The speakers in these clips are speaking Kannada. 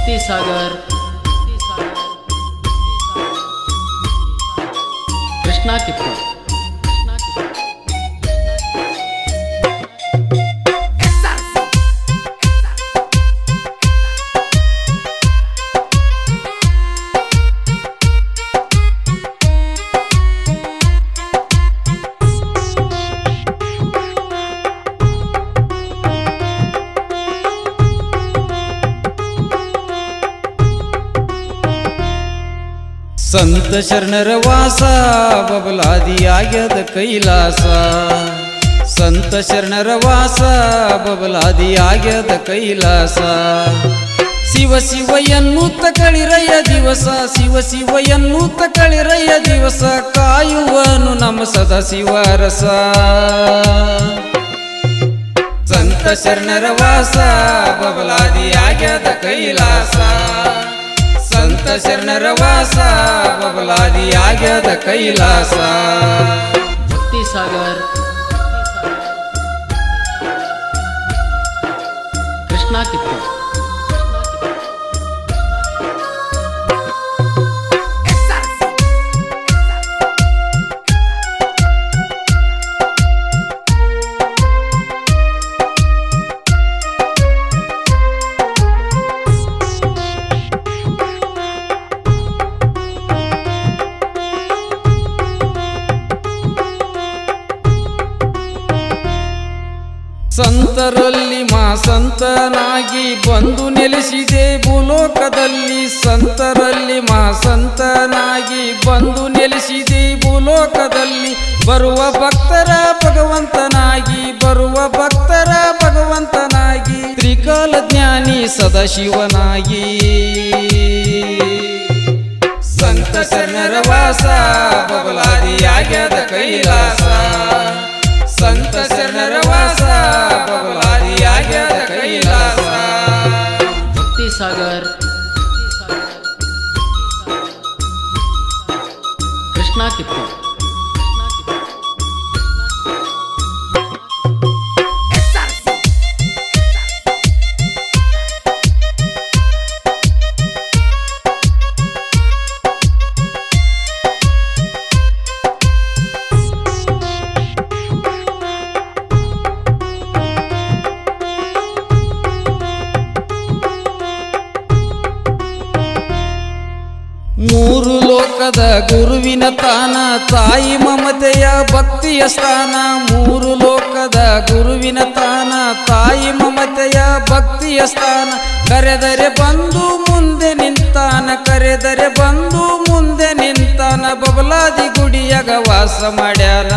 ಭಕ್ತಿ ಸಾಗರ್ ಕೃಷ್ಣ ಕಿಪ್ಪ ಸಂತ ಶರಣರ ವಾಸ ಬಬಲಾದಿಯಾಗ್ಯದ ಕೈಲಾಸ ಸಂತ ಶರಣರ ವಾಸ ಬಬಲಾದಿಯಾಗ್ಯದ ಕೈಲಾಸ ಶಿವ ಶಿವ ಎನ್ನುತ್ತ ಕಳಿರಯ್ಯ ದಿವಸ ಶಿವ ಶಿವ ಎನ್ನುತ್ತ ಕಳಿರಯ್ಯ ದಿವಸ ಕಾಯುವನು ನಮ್ಮ ಸದಾ ಶಿವರಸ ಸಂತ ಶರಣರ ವಾಸ ಬಬಲಾದಿಯಾಗ್ಯದ ಕೈಲಾಸ ಸಂತ ಶರಣರ ವಾಸ ಬಬಲಾದಿಯಾಗ್ಯದ ಕೈಲಾಸ ಭಕ್ತಿ ಸಾಗರ್ ಕೃಷ್ಣ ಕಿಪ್ಪ ಸಂತರಲ್ಲಿ ಮಾ ಸಂತನಾಗಿ ಬಂದು ನೆಲೆಸಿದೆ ಭೂಲೋಕದಲ್ಲಿ ಸಂತರಲ್ಲಿ ಮಾ ಸಂತನಾಗಿ ಬಂದು ನೆಲೆಸಿದೆ ಭೂಲೋಕದಲ್ಲಿ ಬರುವ ಭಕ್ತರ ಭಗವಂತನಾಗಿ ಬರುವ ಭಕ್ತರ ಭಗವಂತನಾಗಿ ತ್ರಿಕಾಲ ಜ್ಞಾನಿ ಸದಾಶಿವನಾಗಿ ಸಂತ ಶರಣರ ವಾಸ ಬಬಲಾದಿಯಾಗ್ಯದ ಕೈಲಾಸ ಸಂತ ಶರಣರ ವಾಸ ಬಬಲಾದಿಯಾಗ್ಯದ ಕೈಲಾಸ ಭಕ್ತಿ ಸಾಗರ್ ಕೃಷ್ಣ ಕಿಪ್ಪ ಮೂರು ಲೋಕದ ಗುರುವಿನ ತಾನ ತಾಯಿ ಮಮತೆಯ ಭಕ್ತಿಯ ಸ್ಥಾನ ಮೂರು ಲೋಕದ ಗುರುವಿನ ತಾನ ತಾಯಿ ಮಮತೆಯ ಭಕ್ತಿಯ ಸ್ಥಾನ ಕರೆದರೆ ಬಂದು ಮುಂದೆ ನಿಂತಾನ ಕರೆದರೆ ಬಂದು ಮುಂದೆ ನಿಂತಾನ ಬಬಲಾದಿ ಗುಡಿಯಗ ವಾಸ ಮಾಡ್ಯಾನ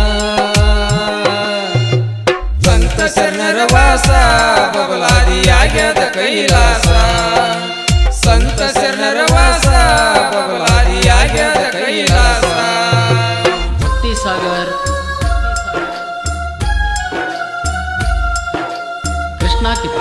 ಸಂತ ಶರಣರ ವಾಸ ಬಬಲಾದಿಯಾಗ್ಯದ ಕೈಲಾಸ ಸಂತ ಶರಣರ ವಾಸ ಬಬಲಾದಿಯಾಗ್ಯದ ಕೈಲಾಸ ಭಕ್ತಿ ಸಾಗರ್ ಕೃಷ್ಣ ಕಿಪ್ಪ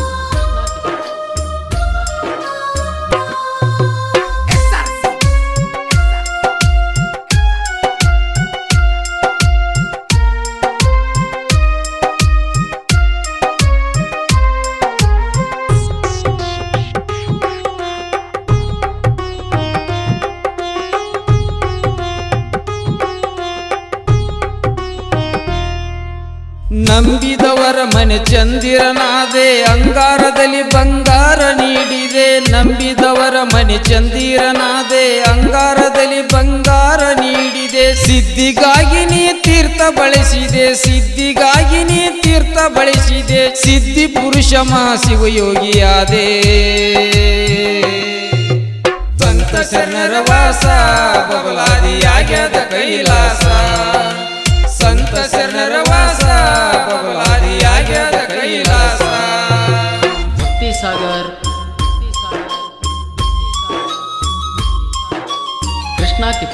ನಂಬಿದವರ ಮನೆ ಚಂದಿರನಾದೆ ಅಂಗಾರದಲ್ಲಿ ಬಂಗಾರ ನೀಡಿದೆ ನಂಬಿದವರ ಮನೆ ಚಂದಿರನಾದೆ ಅಂಗಾರದಲ್ಲಿ ಬಂಗಾರ ನೀಡಿದೆ ಸಿದ್ಧಿಗಾಗಿ ನೀ ತೀರ್ಥ ಬಳಸಿದೆ ಸಿದ್ಧಿಗಾಗಿ ನೀ ತೀರ್ಥ ಬಳಸಿದೆ ಸಿದ್ಧಿ ಪುರುಷ ಶಿವಯೋಗಿಯಾದೆ ಸಂತ ಶರಣರ ವಾಸ ಬಬಲಾದಿಯಾಗ್ಯದ ಕೈಲಾಸ ಸಂತ ಶರಣರ ವಾಸ ಬಬಲಾದಿಯಾಗ್ಯದ ಕೈಲಾಸ ಭಕ್ತಿ ಸಾಗರ್ ಕೃಷ್ಣ ಕಿಪ್ಪ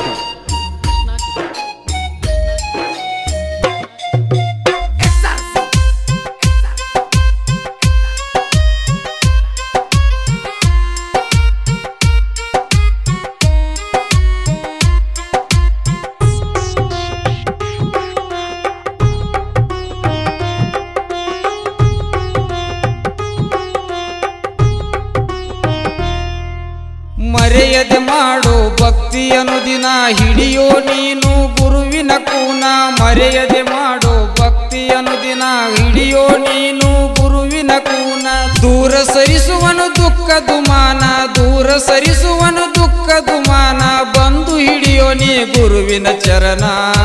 ಮರೆಯದೆ ಮಾಡು ಭಕ್ತಿಯನ್ನು ದಿನ ಹಿಡಿಯೋ ನೀನು ಗುರುವಿನ ಕೂನ ಮರೆಯದೆ ಮಾಡು ಭಕ್ತಿಯನ್ನು ದಿನ ಹಿಡಿಯೋ ನೀನು ಗುರುವಿನ ಕೂನ ದೂರ ಸರಿಸುವನು ದುಃಖ ದುಮಾನ ದೂರ ಸರಿಸುವನು ದುಃಖ ದುಮಾನ ಬಂದು ಹಿಡಿಯೋ ನೀ ಗುರುವಿನ ಚರಣ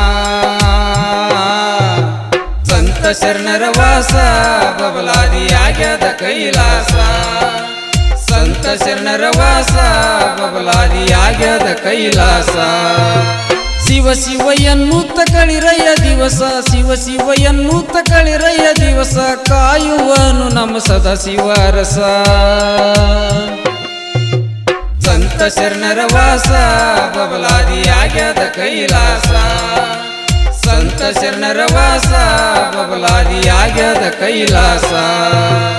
ಸಂತ ಶರಣರ ವಾಸ ಬಬಲಾದಿಯಾಗ್ಯದ ಕೈಲಾಸ ಸಂತ ಶರಣರ ವಾಸ ಬಬಲಾದಿಯಾಗ್ಯದ ಕೈಲಾಸ ಶಿವ ಶಿವ ಎನ್ನುತ್ತ ಕಳಿರಯ್ಯ ದಿವಸ ಶಿವ ಶಿವ ಎನ್ನುತ್ತ ಕಳಿರಯ್ಯ ದಿವಸ ಕಾಯುವನು ನಮ್ಮ ಸದಾ ಶಿವರಸ ಸಂತ ಶರಣರ ವಾಸ ಬಬಲಾದಿಯಾಗ್ಯದ ಕೈಲಾಸ ಸಂತ ಶರಣರ ವಾಸ ಬಬಲಾದಿಯಾಗ್ಯದ ಕೈಲಾಸ